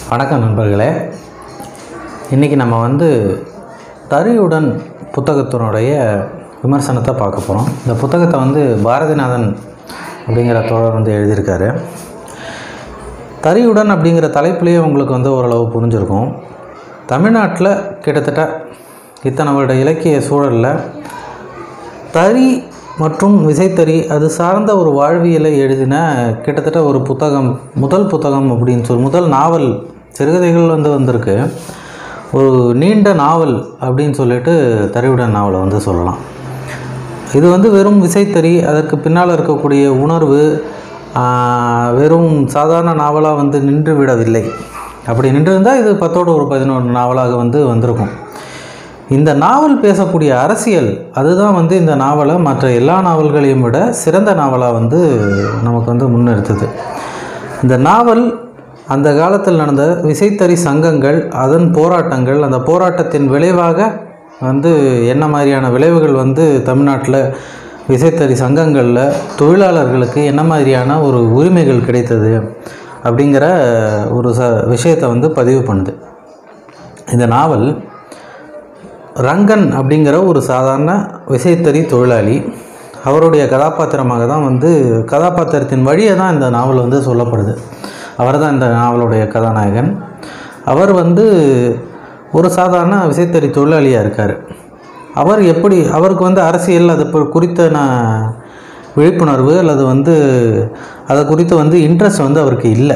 வணக்கம் நண்பர்களே இன்றைக்கி நம்ம வந்து தரியுடன் புத்தகத்தினுடைய விமர்சனத்தை பார்க்க போகிறோம் இந்த புத்தகத்தை வந்து பாரதிநாதன் அப்படிங்கிற தோழர் வந்து எழுதியிருக்காரு தரியுடன் அப்படிங்கிற தலைப்புலேயே உங்களுக்கு வந்து ஓரளவு புரிஞ்சிருக்கும் தமிழ்நாட்டில் கிட்டத்தட்ட இத்தனை வருட இலக்கிய சூழலில் தறி மற்றும் விசைத்தறி அது சார்ந்த ஒரு வாழ்வியலை எழுதின கிட்டத்தட்ட ஒரு புத்தகம் முதல் புத்தகம் அப்படின்னு சொல்லி முதல் நாவல் சிறுகதைகள் வந்து வந்திருக்கு ஒரு நீண்ட நாவல் அப்படின்னு சொல்லிட்டு தறிவுடன் நாவலை வந்து சொல்லலாம் இது வந்து வெறும் விசைத்தறி அதற்கு பின்னால் இருக்கக்கூடிய உணர்வு ஆஹ், வெறும் சாதாரண நாவலாக வந்து நின்று விடவில்லை அப்படி நின்றிருந்தால் இது பத்தோடு ஒரு பதினொன்று நாவலாக வந்து வந்திருக்கும் இந்த நாவல் பேசக்கூடிய அரசியல் அதுதான் வந்து இந்த நாவலை மற்ற எல்லா நாவல்களையும் விட சிறந்த நாவலாக வந்து நமக்கு வந்து முன்னிறுத்துது இந்த நாவல் அந்த காலத்தில் நடந்த விசைத்தறி சங்கங்கள் அதன் போராட்டங்கள் அந்த போராட்டத்தின் விளைவாக வந்து என்ன மாதிரியான விளைவுகள் வந்து தமிழ்நாட்டில் விசைத்தறி சங்கங்களில் தொழிலாளர்களுக்கு என்ன மாதிரியான ஒரு உரிமைகள் கிடைத்தது அப்படிங்கிற ஒரு ச விஷயத்தை வந்து பதிவு பண்ணுது இந்த நாவல் ரங்கன் அப்படிங்கிற ஒரு சாதாரண விசைத்தறி தொழிலாளி அவருடைய கதாபாத்திரமாக தான் வந்து கதாபாத்திரத்தின் வழியே தான் இந்த நாவல் வந்து சொல்லப்படுது அவர் தான் இந்த நாவலுடைய கதாநாயகன் அவர் வந்து ஒரு சாதாரண விசைத்தறி தொழிலாளியாக இருக்கார் அவர் எப்படி அவருக்கு வந்து அரசியல் அது பொ- குறித்த நான் விழிப்புணர்வு அல்லது வந்து அதை குறித்து வந்து இன்ட்ரெஸ்ட் வந்து அவருக்கு இல்லை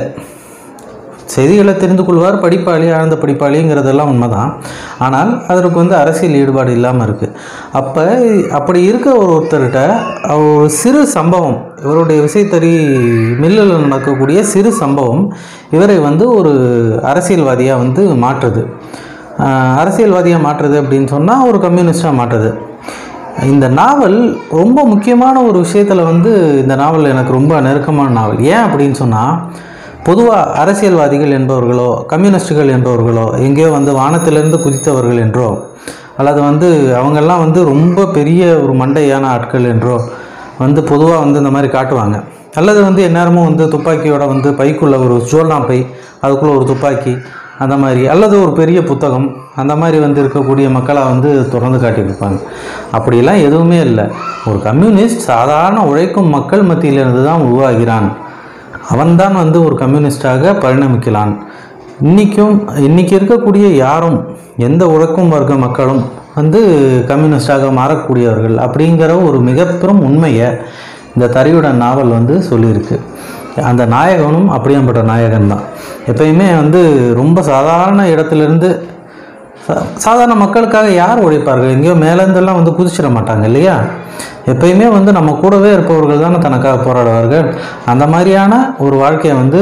செய்திகளை தெரிந்து கொள்வார் படிப்பாளி ஆழ்ந்த படிப்பாளிங்கிறதெல்லாம் உண்மைதான் ஆனால் அதற்கு வந்து அரசியல் ஈடுபாடு இல்லாமல் இருக்குது அப்போ அப்படி இருக்க ஒரு ஒருத்தர்கிட்ட ஒரு சிறு சம்பவம் இவருடைய விசைத்தறி மில்லில் நடக்கக்கூடிய சிறு சம்பவம் இவரை வந்து ஒரு அரசியல்வாதியாக வந்து மாற்றுது ஆஹ் அரசியல்வாதியாக மாற்றுது அப்படின்னு சொன்னால் ஒரு கம்யூனிஸ்டாக மாற்றுது இந்த நாவல் ரொம்ப முக்கியமான ஒரு விஷயத்தில் வந்து இந்த நாவல் எனக்கு ரொம்ப நெருக்கமான நாவல் ஏன் அப்படின்னு சொன்னால் பொதுவாக அரசியல்வாதிகள் என்பவர்களோ கம்யூனிஸ்டுகள் என்பவர்களோ எங்கேயோ வந்து வானத்திலிருந்து குதித்தவர்கள் என்றோ அல்லது வந்து அவங்கெல்லாம் வந்து ரொம்ப பெரிய ஒரு மண்டையான ஆட்கள் என்றோ வந்து பொதுவாக வந்து இந்த மாதிரி காட்டுவாங்க அல்லது வந்து எந்நேரமும் வந்து துப்பாக்கியோட வந்து பைக்குள்ள ஒரு ஜோல்னா பை அதுக்குள்ளே ஒரு துப்பாக்கி அந்த மாதிரி அல்லது ஒரு பெரிய புத்தகம் அந்த மாதிரி வந்து இருக்கக்கூடிய மக்களாக வந்து தொடர்ந்து காட்டியிருப்பாங்க அப்படிலாம் எதுவுமே இல்லை ஒரு கம்யூனிஸ்ட் சாதாரண உழைக்கும் மக்கள் மத்தியிலிருந்து தான் உருவாகிறான் அவன்தான் வந்து ஒரு கம்யூனிஸ்டாக பரிணமிக்கலாம் இன்றைக்கும் இன்றைக்கி இருக்கக்கூடிய யாரும் எந்த உழைக்கும் வர்க்க மக்களும் வந்து கம்யூனிஸ்டாக மாறக்கூடியவர்கள் அப்படிங்கிற ஒரு மிகப்பெரும் உண்மையை இந்த தறியுடன் நாவல் வந்து சொல்லியிருக்கு அந்த நாயகனும் அப்படியாப்பட்ட நாயகன் தான் எப்பயுமே வந்து ரொம்ப சாதாரண இடத்துலேருந்து சா- சாதாரண மக்களுக்காக யார் உழைப்பார்கள் எங்கேயோ மேலேருந்தெல்லாம் வந்து குதிச்சிட மாட்டாங்க இல்லையா எப்பயுமே வந்து நம்ம கூடவே இருப்பவர்கள் தானே தனக்காக போராடுவார்கள் அந்த மாதிரியான ஒரு வாழ்க்கையை வந்து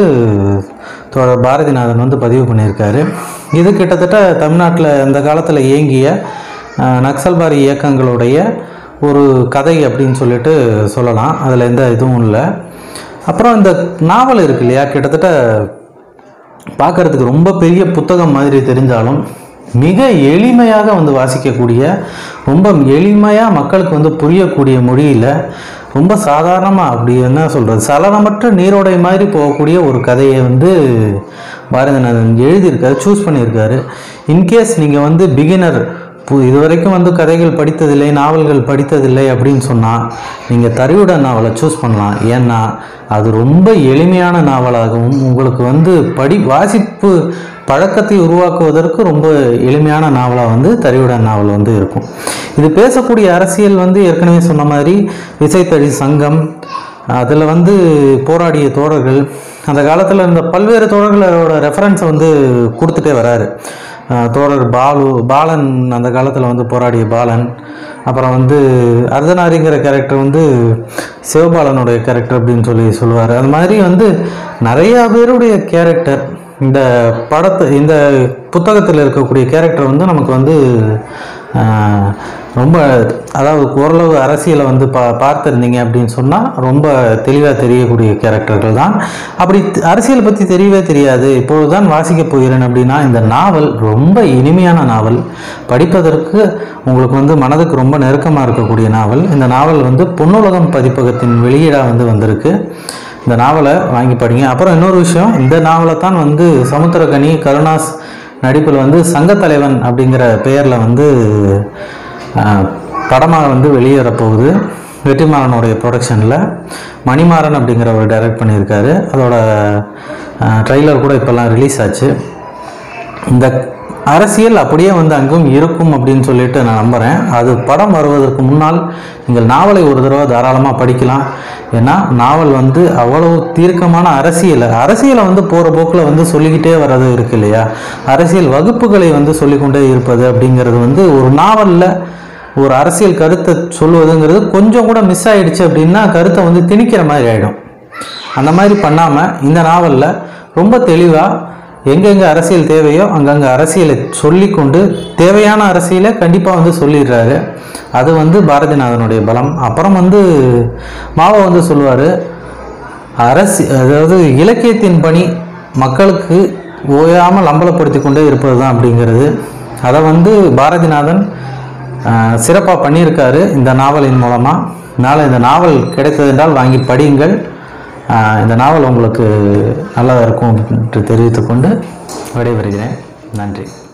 தோழர் பாரதிநாதன் வந்து பதிவு பண்ணியிருக்காரு இது கிட்டத்தட்ட தமிழ்நாட்டில் அந்த காலத்தில் இயங்கிய அஹ், நக்சல்பாரி இயக்கங்களுடைய ஒரு கதை அப்படின்னு சொல்லிட்டு சொல்லலாம் அதில் எந்த இதுவும் இல்லை அப்புறம் இந்த நாவல் இருக்கு இல்லையா கிட்டத்தட்ட பார்க்கறதுக்கு ரொம்ப பெரிய புத்தகம் மாதிரி தெரிஞ்சாலும் மிக எளிமையாக வந்து வாசிக்கக்கூடிய ரொம்ப எளிமையாக மக்களுக்கு வந்து புரியக்கூடிய மொழியில் ரொம்ப சாதாரணமாக அப்படி என்ன சொல்கிறது சலனமற்ற நீரோடை மாதிரி போகக்கூடிய ஒரு கதையை வந்து பாரதிநாதன் எழுதியிருக்காரு சூஸ் பண்ணியிருக்காரு இன்கேஸ் நீங்கள் வந்து பிகினர் இது வரைக்கும் வந்து கதைகள் படித்ததில்லை நாவல்கள் படித்ததில்லை அப்படின்னு சொன்னால் நீங்கள் தறிவுட நாவலை சூஸ் பண்ணலாம் ஏன்னா அது ரொம்ப எளிமையான நாவலாகவும் உங்களுக்கு வந்து படி வாசிப்பு பழக்கத்தை உருவாக்குவதற்கு ரொம்ப எளிமையான நாவலாக வந்து தறிவுட நாவல் வந்து இருக்கும் இது பேசக்கூடிய அரசியல் வந்து ஏற்கனவே சொன்ன மாதிரி விசைத்தறி சங்கம் அதில் வந்து போராடிய தோழர்கள் அந்த காலத்தில் இருந்த பல்வேறு தோழர்களோட ரெஃபரன்ஸை வந்து கொடுத்துட்டே வராரு அஹ் தோழர் பாலு பாலன் அந்த காலத்தில் வந்து போராடிய பாலன் அப்புறம் வந்து அர்த்தநாரிங்கிற கேரக்டர் வந்து சிவபாலனுடைய கேரக்டர் அப்படின்னு சொல்லி சொல்லுவார் அது மாதிரி வந்து நிறையா பேருடைய கேரக்டர் இந்த படத்தை இந்த புத்தகத்தில் இருக்கக்கூடிய கேரக்டர் வந்து நமக்கு வந்து ஆஹ், ரொம்ப அதாவது ஓரளவு அரசியலை வந்து பா பார்த்துருந்தீங்க அப்படின்னு சொன்னால் ரொம்ப தெளிவாக தெரியக்கூடிய கேரக்டர்கள் தான் அப்படி த- அரசியல் பற்றி தெரியவே தெரியாது இப்பொழுது தான் வாசிக்கப் போகிறேன் அப்படின்னா இந்த நாவல் ரொம்ப இனிமையான நாவல் படிப்பதற்கு உங்களுக்கு வந்து மனதுக்கு ரொம்ப நெருக்கமாக இருக்கக்கூடிய நாவல் இந்த நாவல் வந்து பொன்னுலகம் பதிப்பகத்தின் வெளியீடாக வந்து வந்திருக்கு இந்த நாவலை வாங்கி படிங்க அப்புறம் இன்னொரு விஷயம் இந்த நாவலை தான் வந்து சமுத்திரகனி கருணாஸ் நடிப்பில் வந்து சங்கத்தலைவன் அப்படிங்கிற பெயரில் வந்து ஆஹ், படமாக வந்து வெளியேறப் போகுது வெற்றிமாறனுடைய ப்ரொடக்ஷனில் மணிமாறன் அப்படிங்கிறவர் டைரக்ட் பண்ணியிருக்காரு அதோட ட்ரைலர் கூட இப்போல்லாம் ரிலீஸ் ஆச்சு இந்த அரசியல் அப்படியே வந்து அங்கும் இருக்கும் அப்படின்னு சொல்லிட்டு நான் நம்புகிறேன் அது படம் வருவதற்கு முன்னால் நீங்கள் நாவலை ஒரு தடவை தாராளமாக படிக்கலாம் ஏன்னா நாவல் வந்து அவ்வளவு தீர்க்கமான அரசியலை அரசியலை வந்து போகிற போக்கில் வந்து சொல்லிக்கிட்டே வர்றது இருக்கு இல்லையா அரசியல் வகுப்புகளை வந்து சொல்லிக்கொண்டே இருப்பது அப்படிங்கிறது வந்து ஒரு நாவலில் ஒரு அரசியல் கருத்தை சொல்வதுங்கிறது கொஞ்சம் கூட மிஸ் ஆயிடுச்சு அப்படின்னா கருத்தை வந்து திணிக்கிற மாதிரி ஆகிடும் அந்த மாதிரி பண்ணாமல் இந்த நாவலில் ரொம்ப தெளிவாக எங்கெங்கே அரசியல் தேவையோ அங்கங்கே அரசியலை சொல்லிக்கொண்டு தேவையான அரசியலை கண்டிப்பாக வந்து சொல்லிடுறாரு அது வந்து பாரதிநாதனுடைய பலம் அப்புறம் வந்து மாவோ வந்து சொல்லுவார் அரசி அதாவது இலக்கியத்தின் பணி மக்களுக்கு ஓயாமல் அம்பலப்படுத்தி கொண்டே இருப்பது தான் அப்படிங்கிறது அதை வந்து பாரதிநாதன் சிறப்பாக பண்ணியிருக்காரு இந்த நாவலின் மூலமாக அதனால் இந்த நாவல் கிடைத்தது என்றால் வாங்கி படியுங்கள் ஆஹ் இந்த நாவல் உங்களுக்கு நல்லதாக இருக்கும் என்று தெரிவித்துக்கொண்டு விடைபெறுகிறேன் நன்றி